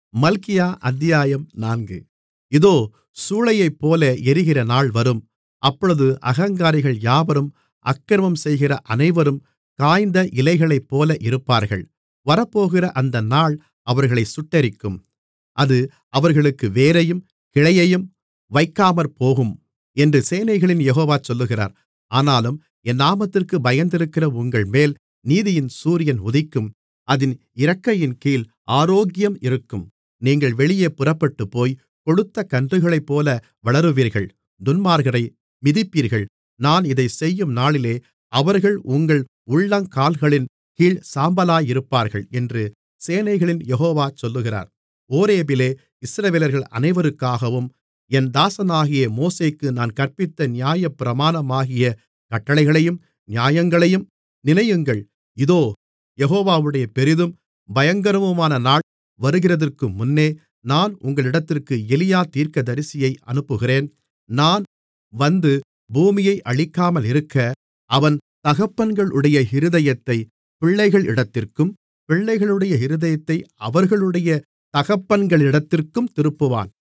மல்கியா அத்தியாயம் நான்கு இதோ சூளையைப்போல எரிகிற நாள் வரும் அப்பொழுது அகங்காரிகள் யாவரும் அக்கிரமம் செய்கிற அனைவரும் காய்ந்த இலைகளைப்போல இருப்பார்கள் வரப்போகிற அந்த நாள் அவர்களைச் சுட்டெரிக்கும் அது அவர்களுக்கு வேரையும் கிளையையும் வைக்காமற்போகும் என்று சேனைகளின் யெகோவா சொல்லுகிறார் ஆனாலும் என் நாமத்திற்குப் பயந்திருக்கிற உங்கள்மேல் நீதியின் சூரியன் உதிக்கும் அதின் இறக்கையின்கீழ் ஆரோக்கியம் இருக்கும் நீங்கள் வெளியே புறப்பட்டுப்போய் கொழுத்த கன்றுகளைப்போல வளருவீர்கள் துன்மார்க்கரை மிதிப்பீர்கள் நான் இதைச் செய்யும் நாளிலே அவர்கள் உங்கள் உள்ளங்கால்களின் கீழ் சாம்பலாயிருப்பார்கள் என்று சேனைகளின் யெகோவா சொல்லுகிறார் ஓரேபிலே இஸ்ரவேலர்கள் அனைவருக்காகவும் என் தாசனாகிய மோசேக்கு நான் கற்பித்த நியாயப்பிரமாணமாகிய கட்டளைகளையும் நியாயங்களையும் நினையுங்கள் இதோ யெகோவாவுடைய பெரிதும் பயங்கரமுமான நாள் வருகிறதற்கு முன்னே நான் உங்களிடத்திற்கு எலியா தீர்க்கதரிசியை அனுப்புகிறேன் நான் வந்து பூமியை அழிக்காமலிருக்க அவன் தகப்பன்களுடைய இருதயத்தைப் பிள்ளைகளிடத்திற்கும் பிள்ளைகளுடைய இருதயத்தை அவர்களுடைய தகப்பன்களிடத்திற்கும் திருப்புவான்